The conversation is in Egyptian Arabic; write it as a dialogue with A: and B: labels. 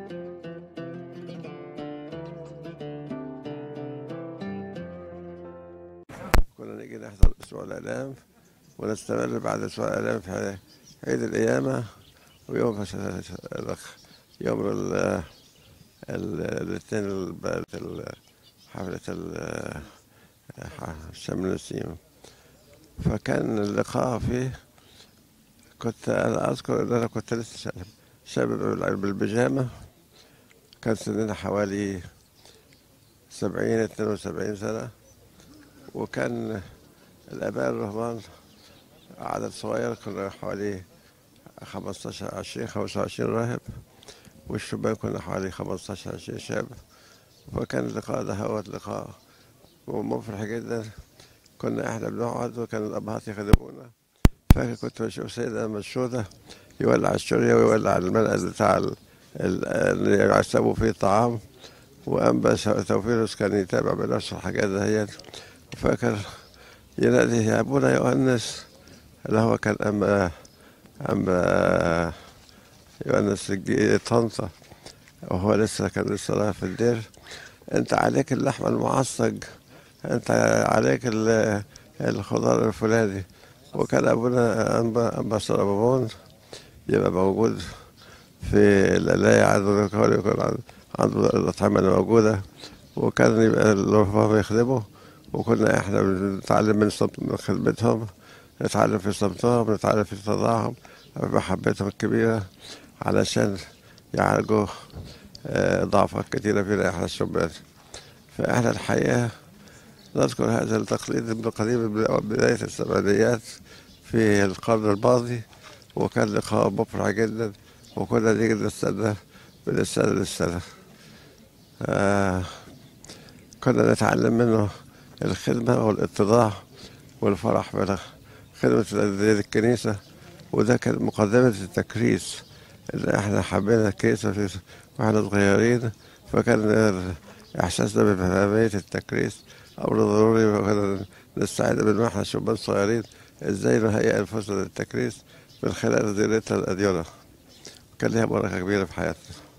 A: كنا نيجي نحضر أسبوع الآلام ونستمر بعد أسبوع الآلام في عيد القيامة ويوم الأخ يوم ال ال- الاثنين الب- ال- حفلة ال- شم النسيم فكان اللقاء فيه كنت أنا أذكر إن أنا كنت لسه شاب- شاب بالبيجامة كان سننا حوالي سبعين اتنين وسبعين سنة وكان الآباء الرهبان عدد صغير كنا حوالي 15 20 25 راهب والشبان كنا حوالي 15 20 شاب فكان اللقاء ده هو لقاء مفرح جدا كنا احنا بنقعد وكان الابهات يخدمونا فاكر كنت بشوف سيدنا مشهودة يولع الشورية ويولع المنقل بتاع ال- ال- اللي يعصبوا فيه الطعام وأنبا توفيروس كان يتابع بنفس الحاجات دهيت فاكر ينادي يا أبونا يؤنس اللي هو كان أما أما يؤنس الجي- طنطا وهو لسه كان لسه رايح في الدير أنت عليك اللحم المعصج أنت عليك ال- الخضار الفلاني وكان أبونا أنبا أنبا سلمون يبقى موجود في القلاية عنده يكون يكون عن- عنده الأطعمة اللي موجودة وكان يبقى الرهبان يخدمه وكنا احنا بنتعلم من صمت من خدمتهم نتعلم في صمتهم نتعلم في تضاعهم محبتهم الكبيرة علشان يعالجوا آه، ضعفات كثيرة فينا احنا الشبان فاحنا الحقيقة نذكر هذا التقليد من قديم من بداية السبعينيات في القرن الماضي وكان لقاء مفرح جدا وكنا نيجي نستنى من السنة للسنة آه كنا نتعلم منه الخدمة والاتضاع والفرح من خدمة دين الكنيسة وده كان مقدمة التكريس إن إحنا حبينا الكنيسة في وإحنا صغيرين فكان إحساسنا بأهمية التكريس أمر ضروري وكنا نستعد من وإحنا شبان صغيرين إزاي نهيئ أنفسنا للتكريس من خلال زيارتنا الأديرة كان لها بركة كبيرة في حياتنا